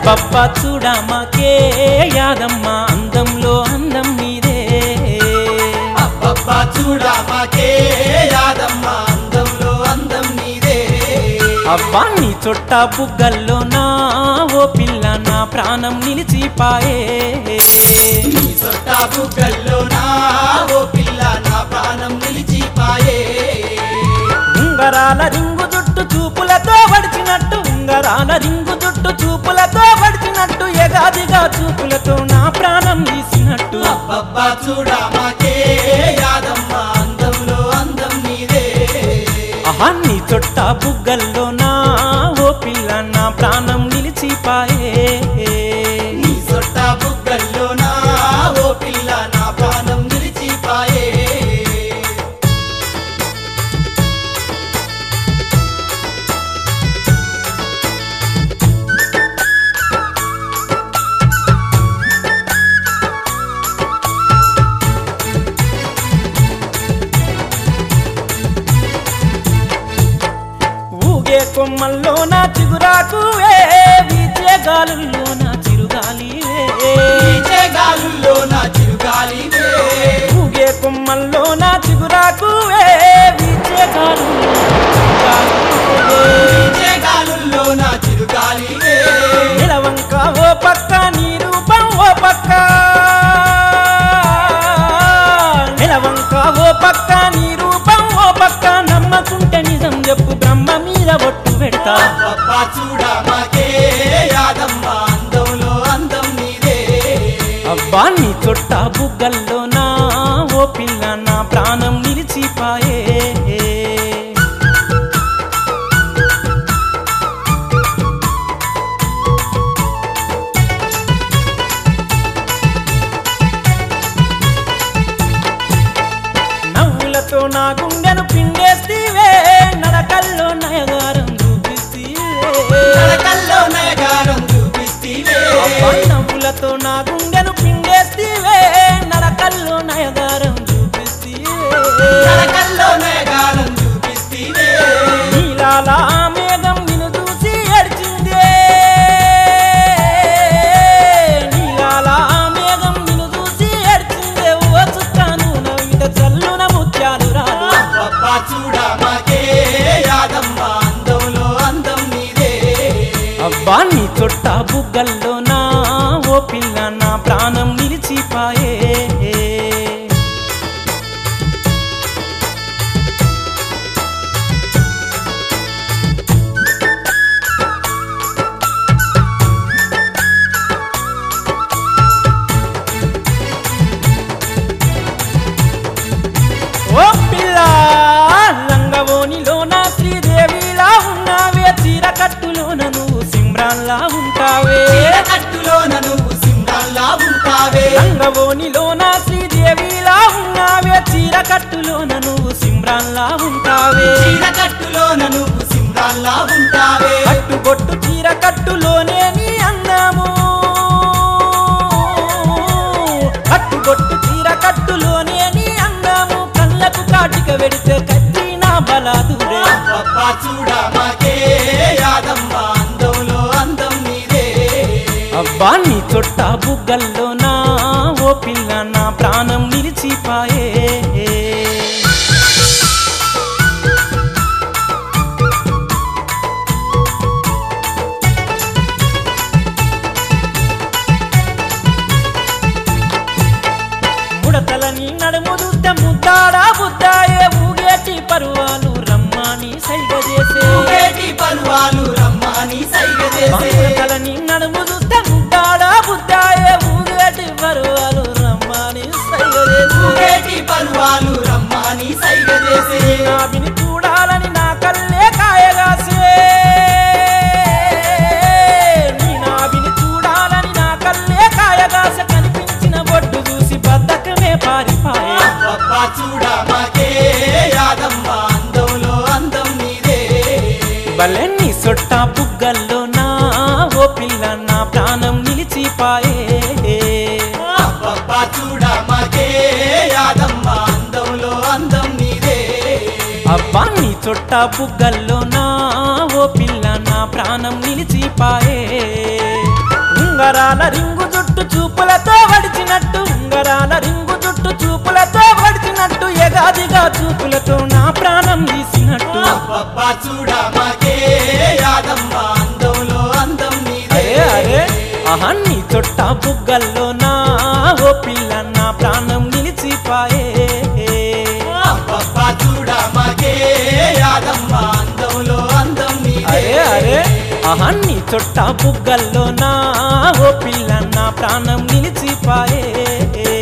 అబ్బబ్బ చూడమ్మకే యాదమ్మ అందంలో అందం నీదే అబ్బబ్బా చూడా మాకే యాదమ్మ అందంలో అందం నీదే అబ్బా నీ చొట్ట బుగ్గల్లో నా ఓ పిల్ల నా ప్రాణం నిలిచిపాయే నీ సొట్టా బుగ్గల్లో నా ఓ పిల్ల నా ప్రాణం నిలిచిపాయే ఉంగరాల రింగు జుట్టు చూపులతో వడిచినట్టు ఉంగరాల రింగు జుట్టు చూపులతో వడిచినట్టు ఎగాదిగా చూపులతో నా ప్రాణం తీసినట్టు అబ్బబ్బా చూడా మాకే యాదమ్మ అందంలో అందం నీదే ఆహా నీ చొట్ట బుగ్గల్లో నా ఓ పిల్ల నా ప్రాణం నిలిచిపాయే నీ సొట్టా బుగ్గల్లో నా ఓ పిల్ల నా ప్రాణం నిలిచిపాయే ఊగే కొమ్మల్లో నా చిగురాకు వీచే గాలుల్లో నా చిరుగాలి వీచే గాలుల్లో నా చిరుగాలివే ఊగే కొమ్మల్లో నా చిగురాకు వీచే గాలుల్లో నా చిరుగాలివే. వీచే గాలుల్లో నా చిరుగాలివే నిలవంక ఓ పక్క నీ రూపం ఓ పక్క నిలవంక ఓ పక్క నీ రూపం ఓ పక్క నమ్మకుంటే నిజం చెప్పు బ్రహ్మ మీద ఒట్టు పెడతా అబ్బబ్బా చూడా మాకే యాదమ్మ అందంలో అందం నీదే అబ్బా నీ చొట్ట బుగ్గల్లో నా ఓ పిల్ల నా ప్రాణం నిలిచిపాయే నవ్వులతో నా గుండెను పిండేస్తీవే నరకల్లో నయగారం చూపిస్తీవే నడకల్లో నయగారం చూపిస్తీవే అబ్బా నవ్వులతో నా గుండెను పిండేస్తీవే నరకల్లో నయగారం చూపిస్తీవే నడకల్లో నయగారం చూపిస్తీవే నీలాల ఆ మేఘం నిన్ను చూసి ఏడ్చిందే నీలాల ఆ మేఘం నిన్ను చూసి ఏడ్చిందే ఓ చుక్కాను నవ్విట చల్లున ముత్యాలు రాలు అబ్బబ్బా చూడా మాకే యాదమ్మ అందంలో అందం నీదే అబ్బా నీ చొట్ట బుగ్గల్లో నా ఓ పిల్ల నా ప్రాణం నిలిచిపాయే ఓ పిల్ల లంగవోనిలోన శ్రీదేవిలా ఉన్నావే చీర కట్టులోన నువ్వు సిమ్రాన్లా ఉంటావే చీరకట్టులోన నువ్వు సింహాల్లా ఉంటావే రంగవోనిలోన శ్రీదేవిలా ఉన్నావే చీర కట్టులోన నువ్వు సిమ్రాన్లా ఉంటావే చీరకట్టులోన నువ్వు సింహాల్లా ఉంటావే కట్టుబొట్టు చీర కట్టులోనే నీ అందము కట్టుబొట్టు చీర కట్టులోనే నీ అందము కళ్ళకు కాటిక వెడితే కత్తినా బలాదురే అబ్బబ్బా చూడా మాకే యాదమ్మ అందంలో అందం నీదే అబ్బా నీ చొట్ట బుగ్గల్లో నా ఓ పిల్ల నా ప్రాణం నిలిచిపాయే ముడతలని నడుము చూస్తే ముద్దాడా బుద్దాయే ఊగేటి పరువాలు రమ్మని సైగ చేసే ఊగేటి పరువాలు రమ్మని సైగ చేసే ముడతలని నడుము చూస్తే ముద్దాడా బుద్దాయే ఊగేటి పరువాలు రమ్మని సైగ చేసే ఊగేటి పరువాలు రమ్మని సైగ చేసే నాభిని చూడాలని నా కల్లే కాయగాసే నీ నాభిని చూడాలని నా కల్లే కాయగాస కనిపించిన బొడ్డు చూసి బద్దకమే పారిపాయే అబ్బబ్బా చూడా మాకే యాదమ్మ అందంలో అందం నీదే భలే నీ సొట్ట బుగ్గల్లో నా ఓ పిల్ల నా ప్రాణం నిలిచిపాయే అబ్బబ్బా చూడా మాకే యాదమ్మ అందంలో అందం నీదే అబ్బా నీ చొట్ట బుగ్గల్లో నా ఓ పిల్ల నా ప్రాణం నిలిచిపాయే ఉంగరాల రింగు జుట్టు చూపులతో వడిచినట్టు ఉంగరాల రింగు జుట్టు చూపులతో వడిచినట్టు ఎగాదిగా చూపులతో నా ప్రాణం తీసినట్టు అబ్బబ్బా చూడమాకే యాదమ్మ అందంలో అందం నీదే అరే అరే అహన్ని చొట్ట బుగ్గల్లో నా ఓ పిల్ల నా ప్రాణం నిలిచిపాయే అబ్బబ్బా చూడమాకే యాదమ్మ అందంలో అందం నీదే అరే అరే అహన్ని చొట్ట బుగ్గల్లో నా ఓ పిల్ల నా ప్రాణం నిలిచిపాయే